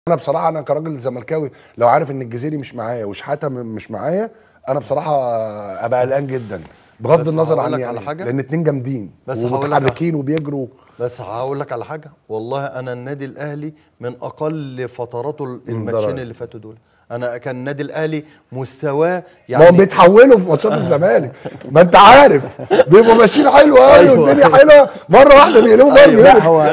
انا بصراحه انا كراجل زملكاوي لو عارف ان الجزيري مش معايا وشحاته م- مش معايا انا بصراحه ابقى قلقان جدا بغض بس النظر هقول عن لك يعني على حاجة. لان اتنين جامدين بس هقول لك على- ومتحركين وبيجروا بس هقول لك على حاجه والله انا النادي الاهلي من اقل فتراته ده الماتشين رأيي. اللي فاتوا دول انا كان النادي الاهلي مستواه ما هم يعني بيتحولوا في ماتشات الزمالك ما انت عارف بيبقوا ماشيين حلو قوي أيوة. والدنيا حلوه مره واحده بيقلبوا بقى أيوة. لا بيقلبوا. هو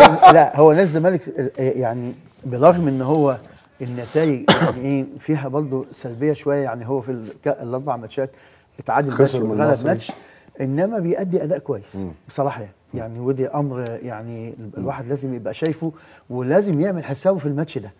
لا هو نادي الزمالك يعني برغم ان هو النتائج يعني ايه فيها برضه سلبيه شويه يعني هو في الك- الاربع ماتشات اتعادل ماتش خسر من واتغلب المصري. ماتش انما بيأدي اداء كويس بصراحه يعني يعني ودي امر يعني ال- الواحد لازم يبقى شايفه ولازم يعمل حسابه في الماتش ده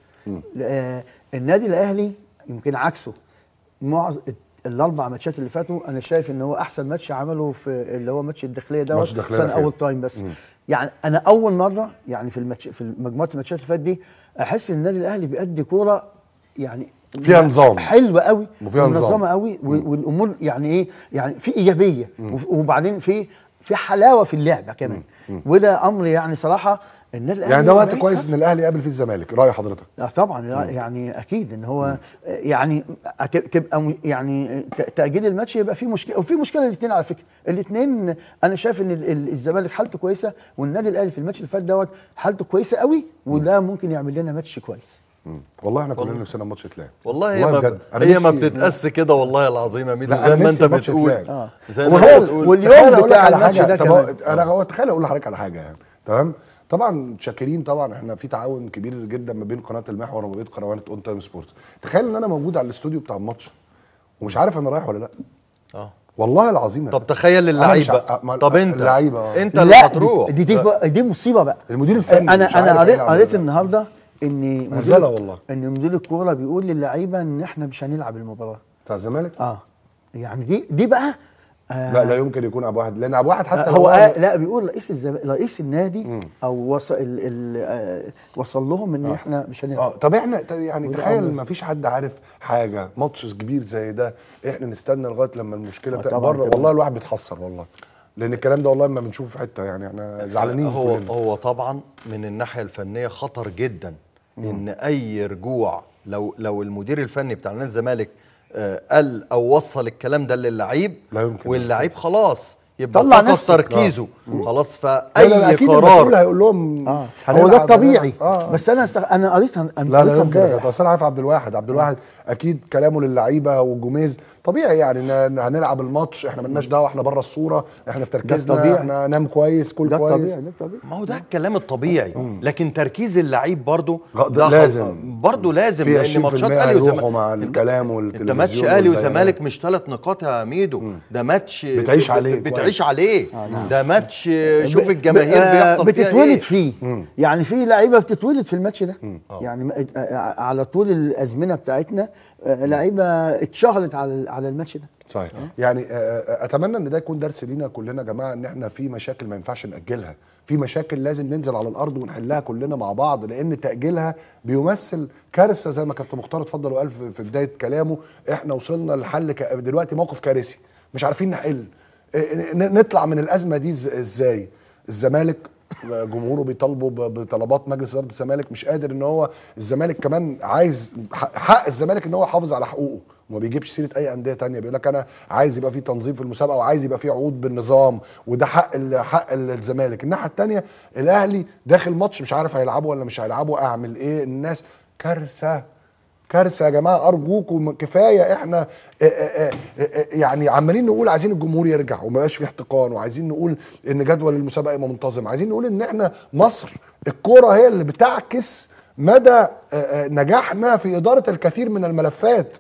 آه النادي الاهلي يمكن عكسه معظم الاربع ماتشات اللي فاتوا انا شايف ان هو احسن ماتش عمله في اللي هو ماتش الداخليه دوت ماتش الداخلية سنة الأخير. اول تايم بس يعني انا اول مره يعني في الماتش في مجموعه الماتشات اللي فاتت دي احس ان النادي الاهلي بيأدي كوره يعني فيها نظام. حلوه قوي وفيها نظام. منظمه قوي و- والامور يعني ايه يعني في ايجابيه وف- وبعدين في في حلاوه في اللعبه كمان وده امر يعني صراحه النادي الاهلي يعني ده وقت بعيد كويس خالص. ان الاهلي يقابل فيه الزمالك راي حضرتك لا طبعا لا يعني اكيد ان هو يعني هت- تبقى م- يعني ت- تاجيل الماتش يبقى في مشكله وفي مشكله الاثنين على فكره الاثنين انا شايف ان ال- ال- الزمالك حالته كويسه والنادي الاهلي في الماتش اللي فات دوت حالته كويسه قوي وده ممكن يعمل لنا ماتش كويس مم. والله احنا كلنا نفسنا الماتش يتلعب والله هي ما بجد. أنا هي ما نفسي- بتتقاس كده والله العظيم يا ميدو لا، زي أنا ما نفسي انت الماتش بتقول يتلعب. اه زي ما وهو انت بتقول واليوم تخيل أقول لك بتاع على الماتش حاجة. ده طب هو- كمان انا هو تخيل اقول لحضرتك على حاجه يعني تمام طبعا شاكرين طبعا احنا في تعاون كبير جدا ما بين قناه المحور وما بين قنوات اون تايم سبورتس تخيل ان انا موجود على الاستوديو بتاع الماتش ومش عارف انا رايح ولا لا اه والله العظيم طب تخيل أنا مش اللعيبه ع- ما- طب انت اللعيبة، آه. انت اللي لا هتروح دي دي, دي, دي مصيبه بقى المدير الفني انا مش انا عارف قريت هيلعب قريت ولا لا. النهارده ان مهزلة مدير والله. ان مدير الكوره بيقول للعيبه ان احنا مش هنلعب المباراه بتاع الزمالك اه يعني دي دي بقى آه لا لا يمكن يكون ابو واحد لان ابو واحد حتى لو هو آه لا بيقول رئيس الزم... رئيس النادي مم. او وصل ال... ال... آه وصل لهم ان احنا مش اه هنلعب طب احنا طب يعني وده تخيل أمر. ما فيش حد عارف حاجه ماتش كبير زي ده احنا نستنى لغايه لما المشكله آه بتا... طبعاً بره طبعاً. والله الواحد بيتحسر والله لان الكلام ده والله ما بنشوفه في حته يعني احنا زعلانين هو كلنا. هو طبعا من الناحيه الفنيه خطر جدا ان اي رجوع لو لو المدير الفني بتاع نادي الزمالك آه، قال او وصل الكلام ده للعيب لا يمكن. واللعيب خلاص يبقى طلع فقد نفسه. تركيزه خلاص لا لا لا فاي اكيد المسؤول قرار هيقول لهم اه هنلعب- هو ده الطبيعي هنلعب. اه بس انا است... انا قريتها انا لا لا قريتها يمكن يا امبارح كابتن. اصل انا عارف عبد الواحد عبد الواحد اكيد كلامه للعيبه والجوميز طبيعي يعني ان هنلعب الماتش احنا مالناش دعوه احنا بره الصوره احنا في تركيزنا طبيعي. احنا نام كويس كل ده كويس الطبيعي ده الطبيعي ما هو ده الكلام الطبيعي لكن تركيز اللعيب برضه غ- ده لازم. برضه لازم في لان 20% ماتشات اهلي هيروحوا وزمالك مع الكلام انت والتلفزيون ماتش اهلي والبيانات. وزمالك مش ثلاث نقاط يا ميدو ده ماتش بتعيش عليه بتعيش كويس. عليه ده ماتش شوف ب- الجماهير ب- آه، بيحصل فيها بتتولد ايه فيه يعني في لعيبه بتتولد في الماتش ده يعني م- آه، آه، على طول الازمنه بتاعتنا آه، لعيبه اتشهرت على على الماتش ده صحيح يعني آه، آه، اتمنى ان ده يكون درس لينا كلنا يا جماعه ان احنا في مشاكل ما ينفعش ناجلها في مشاكل لازم ننزل على الارض ونحلها كلنا مع بعض لان تاجيلها بيمثل كارثه زي ما كابتن مختار اتفضل وقال في في بدايه كلامه احنا وصلنا لحل ك- دلوقتي موقف كارثي مش عارفين نحل آه، ن- نطلع من الازمه دي إز- ازاي الزمالك جمهوره بيطالبوا ب- بطلبات مجلس اداره الزمالك مش قادر ان هو الزمالك كمان عايز حق حق الزمالك ان هو يحافظ على حقوقه وما بيجيبش سيره اي انديه تانية بيقول لك انا عايز يبقى في تنظيم في المسابقه وعايز يبقى في عقود بالنظام وده حق ال- حق الزمالك الناحيه التانية الاهلي داخل ماتش مش عارف هيلعبه ولا مش هيلعبه اعمل ايه الناس كارثه كارثه يا جماعه ارجوكم كفايه احنا آه، آه، آه، آه، يعني عمالين نقول عايزين الجمهور يرجع وما يبقاش في احتقان وعايزين نقول ان جدول المسابقه يبقى منتظم عايزين نقول ان احنا مصر الكوره هي اللي بتعكس مدى آه، آه، نجاحنا في اداره الكثير من الملفات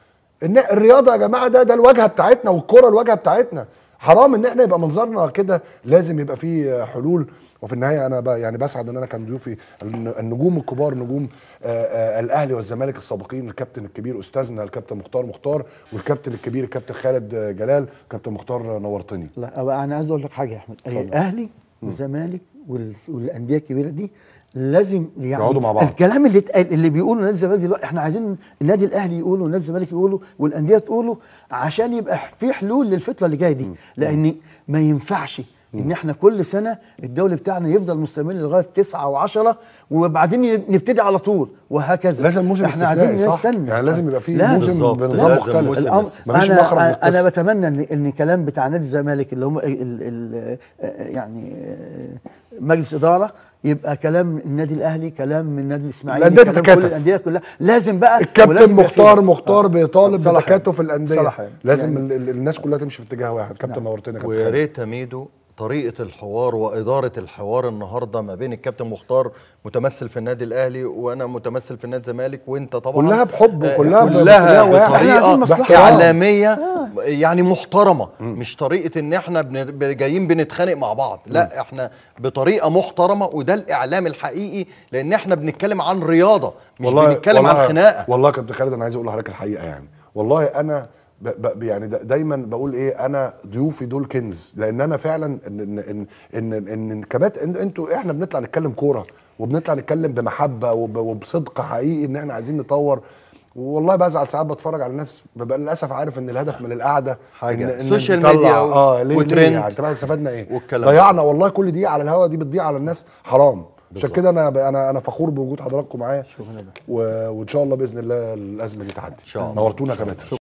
ان الرياضه يا جماعه ده ده الواجهه بتاعتنا والكوره الواجهه بتاعتنا حرام ان احنا يبقى منظرنا كده لازم يبقى فيه حلول وفي النهايه انا بقى يعني بسعد ان انا كان ضيوفي الن- النجوم الكبار نجوم آه، آه، الاهلي والزمالك السابقين الكابتن الكبير استاذنا الكابتن مختار مختار والكابتن الكبير الكابتن خالد آه، جلال كابتن مختار نورتني لا أبقى انا عايز اقول لك حاجه يا احمد الاهلي والزمالك وال- والانديه الكبيره دي لازم يعني يقعدوا مع بعض. الكلام اللي اتقال اللي بيقوله نادي الزمالك دلوقتي احنا عايزين النادي الاهلي يقوله والنادي الزمالك يقوله والانديه تقوله عشان يبقى في حلول للفتره اللي جايه دي لان ما ينفعش ان احنا كل سنه الدوري بتاعنا يفضل مستمر لغايه 9 و10 وبعدين ي- نبتدي على طول وهكذا لازم موسم احنا عايزين استثنائي صح نستنى يعني لازم يبقى فيه لازم. موسم بالظبط. بنظام لازم مختلف موسم الأمر استثنائي. مفيش مخرج انا انا للقصة. بتمنى ان ان الكلام بتاع نادي الزمالك اللي هم ال ال يعني آه، مجلس اداره يبقى كلام النادي الاهلي كلام من النادي الاسماعيلي الأندية كلام تتكاتف. كل الانديه كلها لازم بقى الكابتن ولازم يبقى مختار فيه- مختار آه. بيطالب صلاح بتكاتف الانديه صلاح يعني. لازم يعني ال- ال- الناس كلها تمشي في اتجاه واحد كابتن نعم. نورتنا يا كابتن ويا خالد. ريت يا ميدو طريقة الحوار وإدارة الحوار النهاردة ما بين الكابتن مختار متمثل في النادي الأهلي وأنا متمثل في النادي الزمالك وأنت طبعا كلها بحب آه، وكلها ب- كلها باتجاه واحد. إحنا عايزين بطريقة مصلحة. إعلامية يعني محترمة مش طريقة إن إحنا بن- ب- جايين بنتخانق مع بعض لا إحنا بطريقة محترمة وده الإعلام الحقيقي لأن إحنا بنتكلم عن رياضة مش بنتكلم عن خناقة والله يا كابتن خالد انا عايز اقول لحضرتك الحقيقه يعني والله انا ب ب يعني دا دايما بقول ايه انا ضيوفي دول كنز لان انا فعلا ان ان ان ان, إن, إن كبات إن انتوا احنا بنطلع نتكلم كوره وبنطلع نتكلم بمحبه وب وبصدق حقيقي ان احنا عايزين نطور والله بزعل ساعات بتفرج على الناس ببقى للاسف عارف ان الهدف من القعده حاجة. إن إن سوشيال نطلع- ميديا و- اه ليه وترند. ليه يعني طب استفدنا ايه والكلام ده. ضيعنا والله كل دي على الهوا دي بتضيع على الناس حرام عشان بالظبط. كده انا انا انا فخور بوجود حضراتكم معايا شكرا لك. و... وان شاء الله باذن الله الازمه دي تعدي إن شاء الله. نورتونا يا كباتن